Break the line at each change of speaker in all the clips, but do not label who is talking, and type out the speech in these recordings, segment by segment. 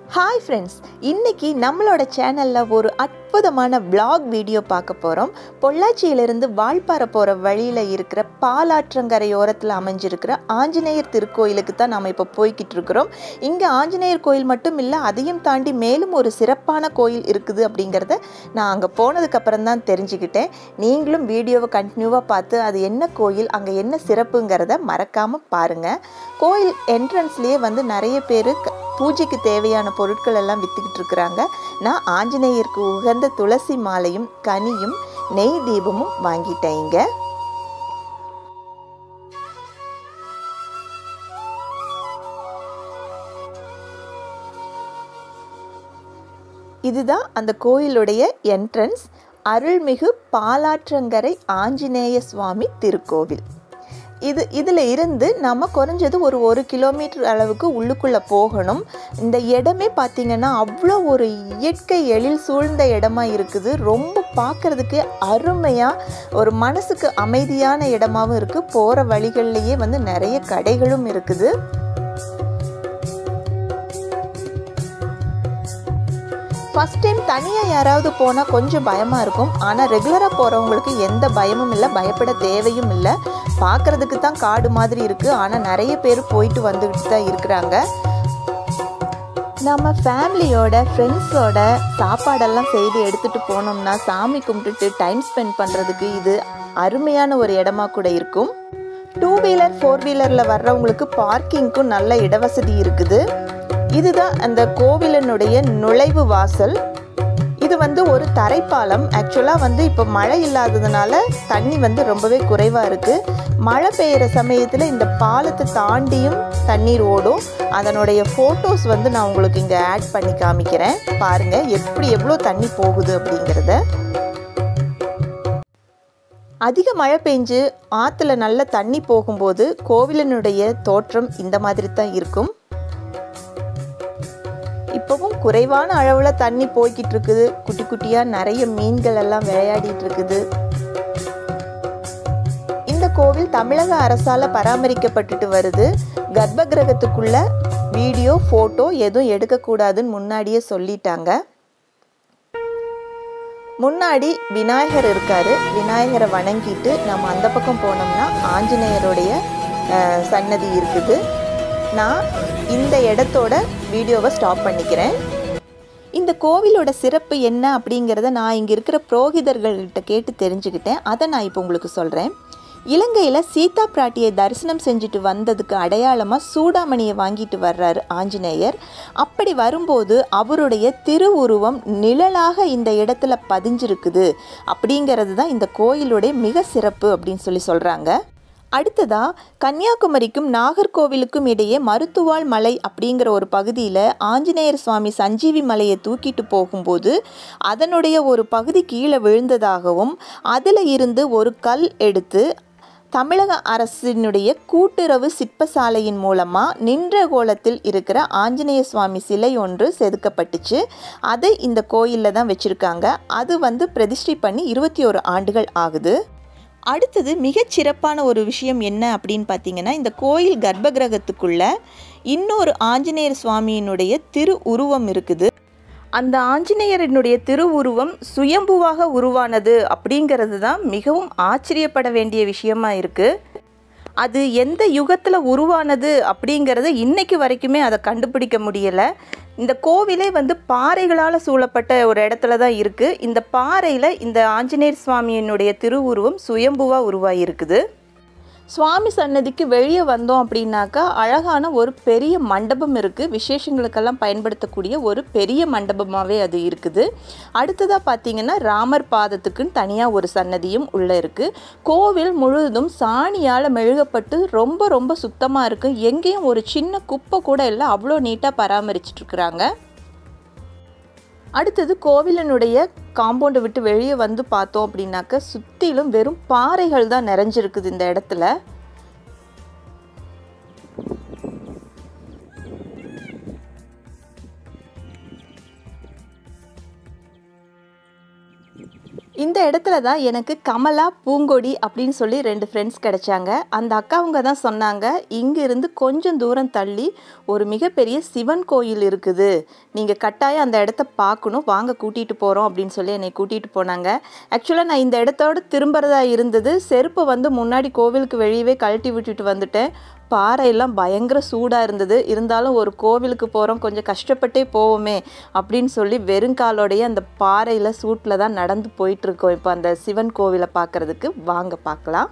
Hi friends இன்னைக்கு நம்மளோட சேனலில் ஒரு அற்புதமான vlog வீடியோ பார்க்க போகிறோம் பொள்ளாச்சியிலிருந்து வால்பாறை போகிற வழியில் இருக்கிற பாலாற்றங்கரையோரத்தில் அமைஞ்சிருக்கிற ஆஞ்சநேயர் திருக்கோயிலுக்கு தான் நம்ம இப்போ போய்கிட்டு இருக்கிறோம் இங்கே ஆஞ்சநேயர் கோயில் மட்டும் இல்லை அதையும் தாண்டி மேலும் ஒரு சிறப்பான கோயில் இருக்குது அப்படிங்கிறத நான் அங்கே போனதுக்கப்புறம் தான் தெரிஞ்சுக்கிட்டேன் நீங்களும் வீடியோவை கண்டினியூவாக பார்த்து அது என்ன கோயில் அங்கே என்ன சிறப்புங்கிறத மறக்காமல் பாருங்கள் கோயில் என்ட்ரன்ஸ்லேயே வந்து நிறைய பேர் பூஜைக்கு தேவையான பொருட்கள் எல்லாம் வித்துக்கிட்டு இருக்கிறாங்க நான் ஆஞ்சநேயருக்கு உகந்த துளசி மாலையும் கனியும் நெய் தீபமும் வாங்கிட்டேன் இங்க இதுதான் அந்த கோயிலுடைய என்ட்ரன்ஸ் அருள்மிகு பாலாற்றங்கரை ஆஞ்சநேய சுவாமி திருக்கோவில் இது இதில் இருந்து நம்ம குறைஞ்சது ஒரு ஒரு கிலோமீட்டர் அளவுக்கு உள்ளுக்குள்ளே போகணும் இந்த இடமே பார்த்திங்கன்னா அவ்வளோ ஒரு இயற்கை எழில் சூழ்ந்த இடமா இருக்குது ரொம்ப பார்க்குறதுக்கு அருமையாக ஒரு மனசுக்கு அமைதியான இடமாவும் இருக்குது போகிற வழிகள்லேயே வந்து நிறைய கடைகளும் இருக்குது ஃபஸ்ட் டைம் தனியாக யாராவது போனால் கொஞ்சம் பயமாக இருக்கும் ஆனால் ரெகுலராக போகிறவங்களுக்கு எந்த பயமும் இல்லை பயப்பட தேவையும் இல்லை பார்க்குறதுக்கு தான் காடு மாதிரி இருக்குது ஆனால் நிறைய பேர் போயிட்டு வந்துக்கிட்டு தான் இருக்கிறாங்க நம்ம ஃபேமிலியோட ஃப்ரெண்ட்ஸோட சாப்பாடெல்லாம் செய்து எடுத்துகிட்டு போனோம்னா சாமி கும்பிட்டுட்டு டைம் ஸ்பெண்ட் பண்ணுறதுக்கு இது அருமையான ஒரு இடமா கூட இருக்கும் டூ வீலர் ஃபோர் வீலரில் வர்றவங்களுக்கு பார்க்கிங்க்கும் நல்ல இடவசதி இருக்குது இதுதான் அந்த கோவிலினுடைய நுழைவு வாசல் இது வந்து ஒரு தரைப்பாலம் ஆக்சுவலாக வந்து இப்போ மழை இல்லாததுனால தண்ணி வந்து ரொம்பவே குறைவாக இருக்குது மழை பெய்கிற சமயத்தில் இந்த பாலத்தை தாண்டியும் தண்ணீர் ஓடும் அதனுடைய ஃபோட்டோஸ் வந்து நான் உங்களுக்கு இங்கே ஆட் பண்ணி காமிக்கிறேன் பாருங்கள் எப்படி எவ்வளோ தண்ணி போகுது அப்படிங்கிறத அதிக மழை பெஞ்சு ஆற்றுல நல்ல தண்ணி போகும்போது கோவிலினுடைய தோற்றம் இந்த மாதிரி தான் இருக்கும் இப்போவும் குறைவான அளவில் தண்ணி போய்கிட்டு இருக்குது குட்டி குட்டியாக நிறைய மீன்கள் எல்லாம் விளையாடிட்டு இருக்குது இந்த கோவில் தமிழக அரசால் பராமரிக்கப்பட்டுட்டு வருது கர்ப்ப கிரகத்துக்குள்ள வீடியோ ஃபோட்டோ எதுவும் எடுக்கக்கூடாதுன்னு முன்னாடியே சொல்லிட்டாங்க முன்னாடி விநாயகர் இருக்காரு விநாயகரை வணங்கிட்டு நம்ம அந்த பக்கம் போனோம்னா ஆஞ்சநேயருடைய சன்னதி இருக்குது நான் இந்த இடத்தோட வீடியோவை ஸ்டாப் பண்ணிக்கிறேன் இந்த கோவிலோட சிறப்பு என்ன அப்படிங்கிறத நான் இங்கே இருக்கிற புரோகிதர்கள்கிட்ட கேட்டு தெரிஞ்சுக்கிட்டேன் அதை நான் இப்போ உங்களுக்கு சொல்கிறேன் இலங்கையில் சீதா பிராட்டியை தரிசனம் செஞ்சுட்டு வந்ததுக்கு அடையாளமாக சூடாமணியை வாங்கிட்டு வர்றாரு ஆஞ்சநேயர் அப்படி வரும்போது அவருடைய திருவுருவம் நிழலாக இந்த இடத்துல பதிஞ்சிருக்குது அப்படிங்கிறது தான் இந்த கோயிலுடைய மிக சிறப்பு அப்படின்னு சொல்லி சொல்கிறாங்க அடுத்ததா கன்னியாகுமரிக்கும் நாகர்கோவிலுக்கும் இடையே மருத்துவாள் மலை அப்படிங்கிற ஒரு பகுதியில் ஆஞ்சநேயர் சுவாமி சஞ்சீவி மலையை தூக்கிட்டு போகும்போது அதனுடைய ஒரு பகுதி கீழே விழுந்ததாகவும் அதில் இருந்து ஒரு கல் எடுத்து தமிழக அரசினுடைய கூட்டுறவு சிற்பசாலையின் மூலமாக நின்ற கோலத்தில் இருக்கிற ஆஞ்சநேய சுவாமி சிலை ஒன்று செதுக்கப்பட்டுச்சு அதை இந்த கோயிலில் தான் வச்சுருக்காங்க அது வந்து பிரதிஷ்டை பண்ணி இருபத்தி ஒரு ஆண்டுகள் ஆகுது அடுத்தது மிகச் சிறப்பான ஒரு விஷயம் என்ன அப்படின்னு பார்த்தீங்கன்னா இந்த கோயில் கர்ப்ப கிரகத்துக்குள்ள இன்னொரு ஆஞ்சநேயர் சுவாமியினுடைய திரு உருவம் இருக்குது அந்த ஆஞ்சநேயரினுடைய திருவுருவம் சுயம்புவாக உருவானது அப்படிங்கிறது தான் மிகவும் ஆச்சரியப்பட வேண்டிய விஷயமா இருக்குது அது எந்த யுகத்தில் உருவானது அப்படிங்கிறத இன்னைக்கு வரைக்குமே அதை கண்டுபிடிக்க முடியலை இந்த கோவிலே வந்து பாறைகளால் சூழப்பட்ட ஒரு இடத்துல தான் இருக்குது இந்த பாறையில் இந்த ஆஞ்சநேயர் சுவாமியினுடைய திருவுருவம் சுயம்புவாக உருவாகியிருக்குது சுவாமி சன்னதிக்கு வெளியே வந்தோம் அப்படின்னாக்கா அழகான ஒரு பெரிய மண்டபம் இருக்குது விசேஷங்களுக்கெல்லாம் பயன்படுத்தக்கூடிய ஒரு பெரிய மண்டபமாகவே அது இருக்குது அடுத்ததாக பார்த்தீங்கன்னா ராமர் பாதத்துக்குன்னு தனியாக ஒரு சன்னதியும் உள்ளே இருக்குது கோவில் முழுவதும் சாணியால் மெழுகப்பட்டு ரொம்ப ரொம்ப சுத்தமாக இருக்குது எங்கேயும் ஒரு சின்ன குப்பை கூட இல்லை அவ்வளோ நீட்டாக பராமரிச்சிட்ருக்குறாங்க அடுத்தது கோவிலினுடைய காம்பவுண்டை விட்டு வெளியே வந்து பார்த்தோம் அப்படின்னாக்க சுற்றிலும் வெறும் பாறைகள் தான் நிறைஞ்சிருக்குது இந்த இடத்துல இந்த இடத்துல தான் எனக்கு கமலா பூங்கொடி அப்படின்னு சொல்லி ரெண்டு ஃப்ரெண்ட்ஸ் கிடைச்சாங்க அந்த அக்காவுங்க தான் சொன்னாங்க இங்கிருந்து கொஞ்சம் தூரம் தள்ளி ஒரு மிகப்பெரிய சிவன் கோயில் இருக்குது நீங்கள் கட்டாயம் அந்த இடத்த பார்க்கணும் வாங்க கூட்டிகிட்டு போகிறோம் அப்படின்னு சொல்லி என்னை கூட்டிகிட்டு போனாங்க ஆக்சுவலாக நான் இந்த இடத்தோட திரும்புறதா இருந்தது செருப்பை வந்து முன்னாடி கோவிலுக்கு வெளியவே கழட்டி விட்டுட்டு வந்துட்டேன் பாறையெல்லாம் பயங்கர சூடாக இருந்தது இருந்தாலும் ஒரு கோவிலுக்கு போகிறோம் கொஞ்சம் கஷ்டப்பட்டே போவோமே அப்படின்னு சொல்லி வெறுங்காலோடைய அந்த பாறையில் சூட்டில் தான் நடந்து போயிட்டுருக்கோம் இப்போ அந்த சிவன் கோவிலை பார்க்குறதுக்கு வாங்க பார்க்கலாம்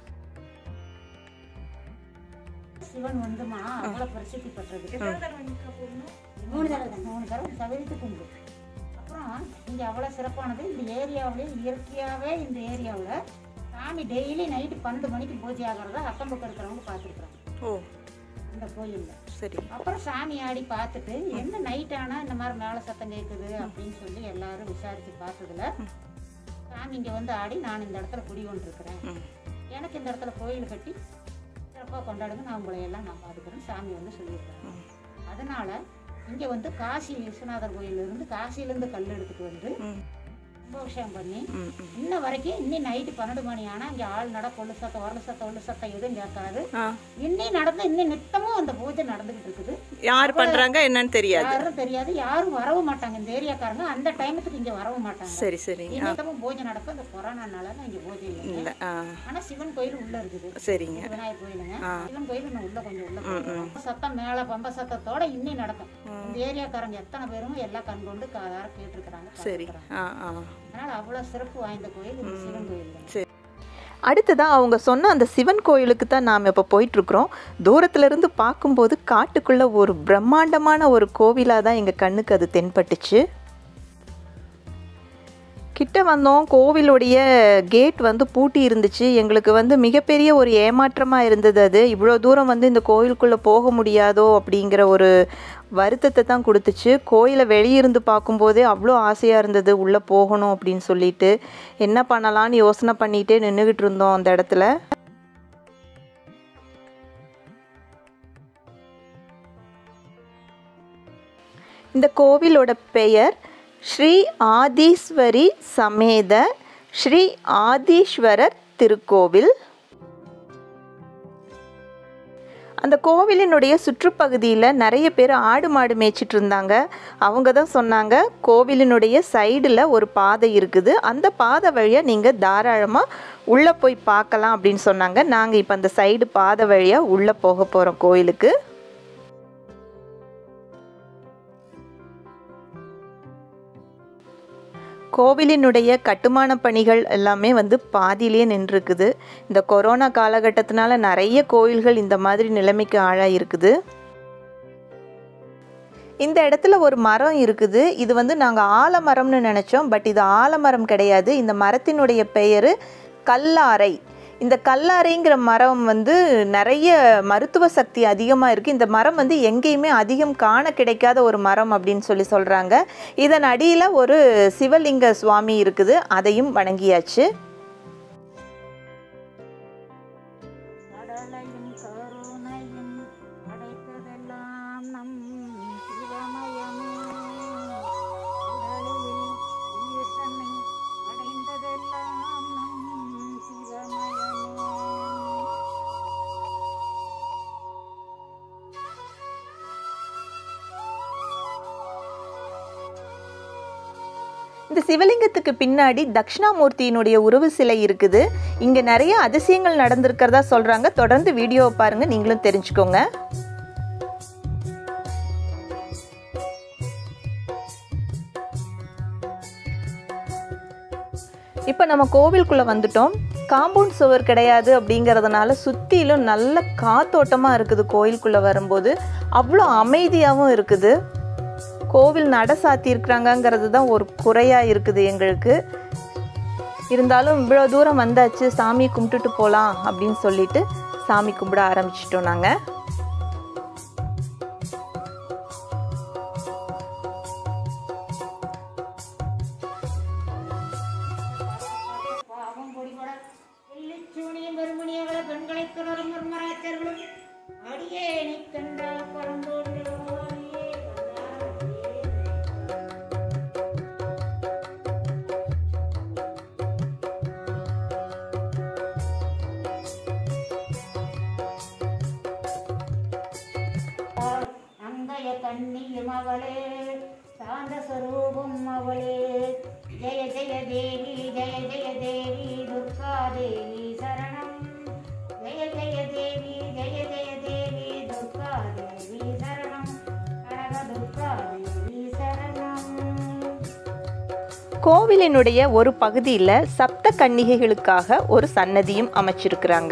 சிவன் வந்துமா அவ்வளோ பிரசித்தி பெற்றது மூணு தடவை தான் மூணு தடவை தவிர்த்து கும்பிடு அப்புறம் இங்கே அவ்வளோ சிறப்பானது இந்த ஏரியாவிலே இயற்கையாகவே இந்த ஏரியாவில் சாமி டெய்லி நைட்டு பன்னெண்டு மணிக்கு பூஜை ஆகிறத அக்கம் பக்கம் இருக்கிறவங்க பார்த்துருக்குறாங்க
ஓ
இந்த கோயிலில்
சரி
அப்புறம் சாமி ஆடி பார்த்துட்டு என்ன நைட் ஆனால் இந்த மாதிரி மேலே சத்தம் கேட்குது அப்படின்னு சொல்லி எல்லாரும் விசாரித்து பார்த்ததுல சாமி இங்கே வந்து ஆடி நான் இந்த இடத்துல குடி கொண்டிருக்கிறேன் எனக்கு இந்த இடத்துல கோயில் கட்டி சிறப்பாக கொண்டாடுங்க நான் உங்களை எல்லாம் நான் பார்த்துக்கிறேன் சாமி வந்து சொல்லியிருக்காங்க அதனால இங்கே வந்து காசி விஸ்வநாதர் கோயிலிருந்து காசியிலேருந்து கல் எடுத்துட்டு வந்து கும்பாபிஷேகம் பண்ணி இன்ன வரைக்கும் இன்னி நைட்டு பன்னெண்டு மணி ஆனால் இங்கே ஆள் நட கொள்ளு சத்தம் வரல சத்தம் உள்ள சத்தம் எதுவும் கேட்காது இன்னி நடந்து இன்னி நித்தமும் அந்த பூஜை நடந்துகிட்டு இருக்குது
யார் பண்ணுறாங்க என்னன்னு தெரியாது
யாரும் தெரியாது யாரும் வரவும் மாட்டாங்க இந்த ஏரியாக்காரங்க அந்த டைமுக்கு இங்கே வரவும் மாட்டாங்க
சரி சரி
நித்தமும் பூஜை நடக்கும் இந்த கொரோனானால இங்கே பூஜை இல்லை
இல்லை ஆ
ஆனா சிவன் கோயில் உள்ள இருக்குது
சரிங்க
இது விநாயகர் கோயிலுங்க சிவன் கோயில் இன்னும் உள்ள கொஞ்சம் உள்ள போகணும். சத்தம் மேல பம்ப சத்தத்தோட இன்னி நடக்கும் இந்த ஏரியாக்காரங்க எத்தனை பேரும் எல்லாம் கண் கொண்டு காதார கேட்டிருக்கிறாங்க
சரி
பார்த்திருக்கிறாங்க.
ஆ ஆ
அதனால அவ்வளவு சிறப்பு வாய்ந்த கோயில் இந்த சிவன் கோயில் தான்.
அடுத்ததான் அவங்க சொன்ன அந்த சிவன் கோயிலுக்கு தான் நாம் இப்போ போயிட்டுருக்குறோம் தூரத்துலேருந்து பார்க்கும்போது காட்டுக்குள்ளே ஒரு பிரம்மாண்டமான ஒரு கோவிலாக தான் எங்கள் கண்ணுக்கு அது தென்பட்டுச்சு கிட்ட வந்தோம் கோவிலுடைய கேட் வந்து பூட்டி இருந்துச்சு எங்களுக்கு வந்து மிகப்பெரிய ஒரு ஏமாற்றமாக இருந்தது அது இவ்வளோ தூரம் வந்து இந்த கோயிலுக்குள்ளே போக முடியாதோ அப்படிங்கிற ஒரு வருத்தத்தை தான் கொடுத்துச்சு கோயிலை வெளியிருந்து பார்க்கும்போதே அவ்வளோ ஆசையாக இருந்தது உள்ளே போகணும் அப்படின்னு சொல்லிட்டு என்ன பண்ணலான்னு யோசனை பண்ணிகிட்டே நின்றுக்கிட்டு இருந்தோம் அந்த இடத்துல இந்த கோவிலோட பெயர் ஸ்ரீ ஆதீஸ்வரி சமேத ஸ்ரீ ஆதீஸ்வரர் திருக்கோவில் அந்த கோவிலினுடைய சுற்றுப்பகுதியில் நிறைய பேர் ஆடு மாடு மேய்ச்சிட்டு இருந்தாங்க அவங்க தான் சொன்னாங்க கோவிலினுடைய சைடில் ஒரு பாதை இருக்குது அந்த பாதை வழியாக நீங்கள் தாராளமாக உள்ளே போய் பார்க்கலாம் அப்படின்னு சொன்னாங்க நாங்கள் இப்போ அந்த சைடு பாதை வழியாக உள்ளே போக போகிறோம் கோயிலுக்கு கோவிலினுடைய கட்டுமான பணிகள் எல்லாமே வந்து பாதியிலே நின்றுருக்குது இந்த கொரோனா காலகட்டத்தினால நிறைய கோயில்கள் இந்த மாதிரி நிலைமைக்கு ஆளாயிருக்குது இந்த இடத்துல ஒரு மரம் இருக்குது இது வந்து நாங்கள் ஆலமரம்னு நினச்சோம் பட் இது ஆலமரம் கிடையாது இந்த மரத்தினுடைய பெயர் கல்லாரை இந்த கல்லாரைங்கிற மரம் வந்து நிறைய மருத்துவ சக்தி அதிகமாக இருக்குது இந்த மரம் வந்து எங்கேயுமே அதிகம் காண கிடைக்காத ஒரு மரம் அப்படின்னு சொல்லி சொல்கிறாங்க இதன் அடியில் ஒரு சிவலிங்க சுவாமி இருக்குது அதையும் வணங்கியாச்சு
கடலையும் கருணையும் படைத்ததெல்லாம் நம் சிவமயமே உடலில் ஈசனை அடைந்ததெல்லாம் நம் சிவமயமே
இந்த சிவலிங்கத்துக்கு பின்னாடி தட்சிணாமூர்த்தியினுடைய உருவ சிலை இருக்குது இங்கே நிறைய அதிசயங்கள் நடந்திருக்கிறதா சொல்கிறாங்க தொடர்ந்து வீடியோவை பாருங்கள் நீங்களும் தெரிஞ்சுக்கோங்க இப்போ நம்ம கோவிலுக்குள்ளே வந்துட்டோம் காம்பவுண்ட் சுவர் கிடையாது அப்படிங்கிறதுனால சுற்றிலும் நல்ல காத்தோட்டமாக இருக்குது கோயிலுக்குள்ளே வரும்போது அவ்வளோ அமைதியாகவும் இருக்குது கோவில் நட சாத்தியிருக்கிறாங்கங்கிறது தான் ஒரு குறையாக இருக்குது எங்களுக்கு இருந்தாலும் இவ்வளோ தூரம் வந்தாச்சு சாமி கும்பிட்டுட்டு போகலாம் அப்படின்னு சொல்லிட்டு சாமி கும்பிட ஆரம்பிச்சிட்டோம் நாங்கள்
பாவம் பொடிபட வெள்ளிச்சூனியும் வெறுமணியவள பெண்களை தொடரும் மர்மராச்சர்களும் அடியேனை கண்ட பழந்தோன்றியே கண்டாயே அவளே சாந்த ஸ்வரூபம் அவளே ஜெய ஜெய தேவி ஜெய ஜெய தேவி துர்கா தேவி சரணம் ஜெய ஜெய தேவி ஜெய ஜெய தேவி துர்கா தேவி சரணம் கனக துர்கா தேவி சரணம்
கோவிலினுடைய ஒரு பகுதியில் சப்த கன்னிகைகளுக்காக ஒரு சன்னதியும் அமைச்சிருக்கிறாங்க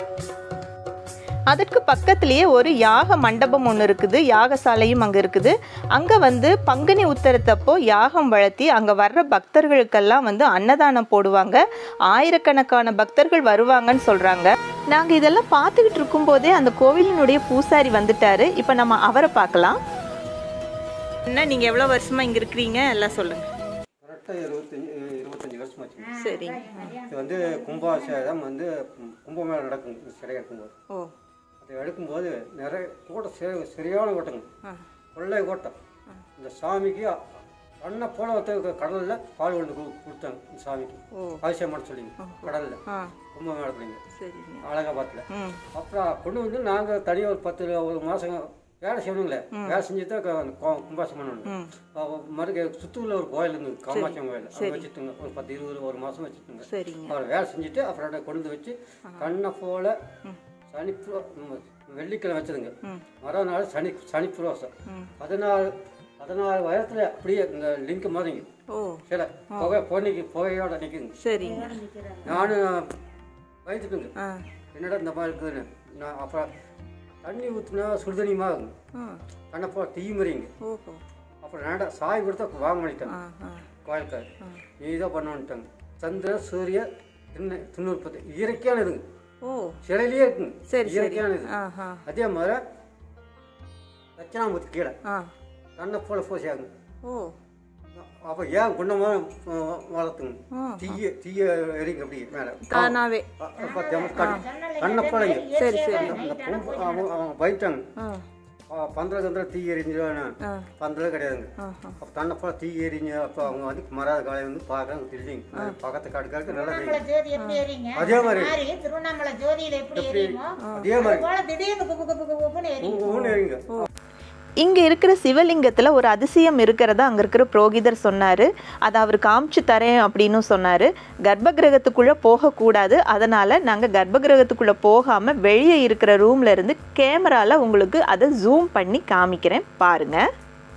அதற்கு பக்கத்திலேயே ஒரு யாக மண்டபம் ஒன்று இருக்குது யாகசாலையும் அங்கே இருக்குது அங்கே வந்து பங்குனி உத்தரத்தப்போ யாகம் வளர்த்தி அங்கே வர்ற பக்தர்களுக்கெல்லாம் வந்து அன்னதானம் போடுவாங்க ஆயிரக்கணக்கான பக்தர்கள் வருவாங்கன்னு சொல்கிறாங்க நாங்கள் இதெல்லாம் பார்த்துக்கிட்டு இருக்கும்போதே அந்த கோவிலினுடைய பூசாரி வந்துட்டாரு இப்போ நம்ம அவரை பார்க்கலாம் என்ன நீங்கள் எவ்வளோ வருஷமாக இங்கே இருக்கிறீங்க எல்லாம் சொல்லுங்கள்
கரெக்டாக இருபத்தஞ்சி இருபத்தஞ்சி வருஷமாச்சு
சரி
இது வந்து கும்பாபிஷேகம் வந்து கும்பமேளம் நடக்கும் சிலை எடுக்கும்போது
ஓ
அதை எடுக்கும்போது நிறைய கூட்டம் சரி சரியான கூட்டங்க
ஆ
கொள்ளை கூட்டம் இந்த சாமிக்கு அண்ணன் போல ஒருத்தர் கடலில் பால் கொண்டு கு- கொடுத்தாங்க இந்த சாமிக்கு
ஓ
அபிஷேகம் பண்ண சொல்லிங்க கடலில்
ஆ
கும்பமேளத்துலிங்க
சரிங்க
அழகாபாத்தில்
ம்
அப்புறம் கொண்டு வந்து நாங்கள் தனியாக ஒரு பத்து ஒரு மாதம் வேலை செய்யணுங்களே வேலை செஞ்சு தான் கும்பாசம் பண்ணணும்
ம்
அவ மறுக்க சுத்தூரில் ஒரு கோயில் இருந்தது காமாட்சி அம்மன் கோயில் அதை வச்சுட்டுங்க ஒரு பத்து இருபது ஒரு மாதம் வச்சுட்டுங்க
சரிங்க
அவர் வேலை செஞ்சுட்டு அப்புறம் அதை கொண்டு வந்து வச்சு கண்ணை போல சனிப்புரோ ம், வெள்ளிக்கிழமை வச்சதுங்க
ம்.
மறுநாள் சனி சனிப்புரோசம்
ம்.
பதினாலு பதினாலு வயசுல அப்படியே இந்த லிங்க் மாதிரிங்க
ஓ
சில புகை பொன்னிக்கு புகையோட நிற்குங்க
சரிங்க
நானும் பயந்துட்டுங்க
ஆ
என்னடா இந்த மாதிரி இருக்குதுன்னு நான் அப்புறம் தண்ணி ஊற்றுனா சுடுதண்ணியுமாகுங்க
ஆ
கண்ணை போல தீ மறியுங்க
ஓஹோ
அப்புறம் நான் சாய் கொடுத்தா வாங்க மாட்டேன்
ஆ ஆ
கோயிலுக்கார் நீ தான் பண்ணுன்ட்டாங்க சந்திர சூரிய திண்ணை தொண்ணூற்பத்து இயற்கையான இதுங்க
ஓ
சிலையிலேயே இருக்குங்க
சரி சரி
இயற்கையான இது
ஆ ஆ
அதே மாதிரி தட்சிணாமூர்த்தி கீழே
ஆ
கண்ணை போல பூசையாகுங்க
ஓ
அப்போ ஏன் குண்டமாக வளர்த்துங்க
ஆ.
தீய தீய எரிங்க அப்படியே மேலே
தானாவே
அப்போ கண்ணை போலங்க
சரி சரி
அந்த பொம்பு அவங்க அவங்க பயத்தாங்க
ஆ
பந்தல கந்தல தீ எரிஞ்சுன்னு
ஆ
பந்தல கிடையாதுங்க
ஆ
அப்போ தன்னை போல தீ எரிஞ்சு அப்போ அவங்க வந்து மராத காலை வந்து பார்க்குறாங்க தில்லிங்க பக்கத்து காட்டுக்காருக்கு நல்லா
திருவண்ணாமலை
தெரியும்
ஜோதி எப்படி எரியுங்க
அதே மாதிரி.
அந்த மாதிரி திருவண்ணாமலை ஜோதியில எப்படி எரியுமோ
அதே மாதிரி
அது போல திடீர்னு குப்பு குப்பு குப்பு குப்புன்னு எரியும்
ஒன்று எரிங்க
இங்கே இருக்கிற சிவலிங்கத்தில் ஒரு அதிசயம் இருக்கிறதா அங்கே இருக்கிற புரோகிதர் சொன்னார் அதை அவர் காமிச்சு தரேன் அப்படின்னு சொன்னார் கர்ப்ப கிரகத்துக்குள்ளே போகக்கூடாது அதனால் நாங்கள் கர்ப்ப கிரகத்துக்குள்ளே போகாமல் வெளியே இருக்கிற ரூம்ல இருந்து கேமராவில் உங்களுக்கு அதை ஜூம் பண்ணி காமிக்கிறேன் பாருங்கள்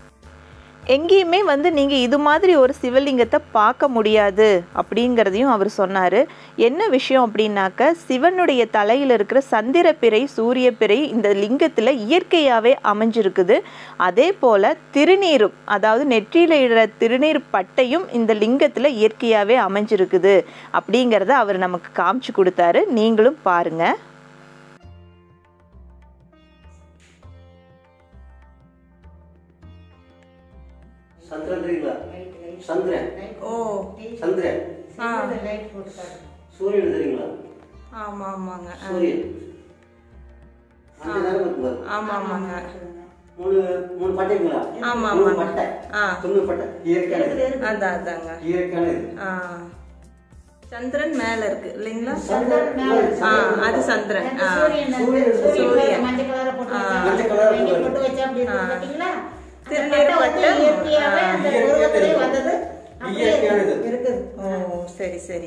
எங்கேயுமே வந்து நீங்கள் இது மாதிரி ஒரு சிவலிங்கத்தை பார்க்க முடியாது அப்படிங்கிறதையும் அவர் சொன்னார் என்ன விஷயம் அப்படின்னாக்க சிவனுடைய தலையில் இருக்கிற சந்திரப்பிறை சூரியப்பிறை இந்த லிங்கத்தில் இயற்கையாகவே அமைஞ்சிருக்குது அதே போல் திருநீரும் அதாவது நெற்றியில் இடுற திருநீர் பட்டையும் இந்த லிங்கத்தில் இயற்கையாகவே அமைஞ்சிருக்குது அப்படிங்கிறத அவர் நமக்கு காமிச்சு கொடுத்தாரு நீங்களும் பாருங்கள்
சந்திரன் தெரியுங்களா சந்திரன்
ஓ
சந்திரன்
லைட் போட்டு காட்டுங்க.
சூரியன் தெரியுங்களா
ஆமாம் ஆமாங்க
சூரியன் அந்த நேரம் இருக்குங்க
ஆமாம் ஆமாங்க
மூணு மூணு பட்டைங்களா
ஆமா,
மூணு
ஆமாங்க.
பட்டை
ஆ.
தொண்ணூறு பட்டை இயற்கையான இது
அதான் அதாங்க
இயற்கையான இது
ஆ. சந்திரன் மேல இருக்கு இல்லைங்களா
சந்திரன் மேல இருக்கு.
ஆ அது சந்திரன்
அந்த
ஆ.
சூரியன் வந்து
சூரியன்
சூரியன் போல மஞ்சள் கலரை போட்டு
ஆ.
வச்சா,
மஞ்சள் கலரை
வெந்நீர்
போட்டு
போட்டு வச்சா அப்படி இருக்கு பாத்தீங்களா? அந்த
திருநீர்
பட்டை வந்து
பட்டு,
இயற்கையாவே
ஆ.
அந்த
இயற்கையாவே
உருவத்திலே
இருக்கு.
வந்தது அப்படியே
இயற்கையானது.
இருக்குது
ஓ சரி சரி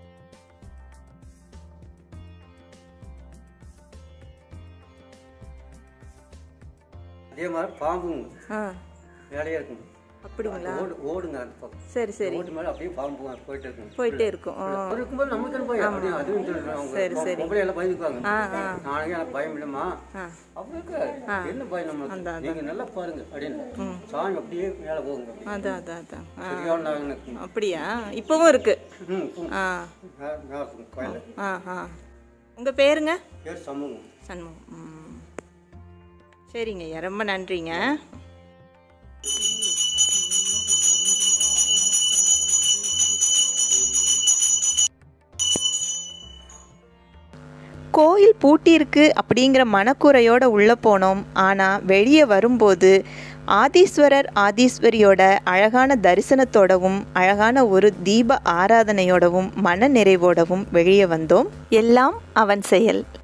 அதே மாதிரி பாம்புங்க
ஆ
வேலையா இருக்குங்க
அப்படிங்களா
ஓடு ஓடுங்க அந்த பக்கம்
சரி சரி
ஓட்டு மேல அப்படியே பாம்பு போயிட்டு இருக்குங்க
போயிட்டே இருக்கும் ஆ.
அது இருக்கும்போது நமக்கு பயம் அப்படியே அதுவும் சொல்லுறாங்க அவங்க
சரி, சரி.
பொம்பளை எல்லாம் பயந்துக்குவாங்க
ஆ, ஆ.
நாளைக்கு எனக்கு பயம் இல்லைம்மா
ஆ.
அவருக்கு என்ன பயம் நம்மளுக்கு நீங்க நல்லா பாருங்க அப்படின்னு சாமி அப்படியே மேல போகுங்க
அதான் அதான் அதான் ஆ.
சரியான நாள் இருக்குங்க.
அப்படியா இப்பவும் இருக்கு
ம், ம்.
ஆ
மே- மேல இருக்குங்க கோயில்ல
ஆ ஆ உங்க பேருங்க
பேர் சமூகம்
சண்முகம் ம் சரிங்க ஐயா ரொம்ப நன்றிங்க கோயில் பூட்டியிருக்கு அப்படிங்கிற மனக்குறையோட உள்ளே போனோம் ஆனால் வெளியே வரும்போது ஆதீஸ்வரர் ஆதீஸ்வரியோட அழகான தரிசனத்தோடவும் அழகான ஒரு தீப ஆராதனையோடவும் மன நிறைவோடவும் வெளியே வந்தோம் எல்லாம் அவன் செயல்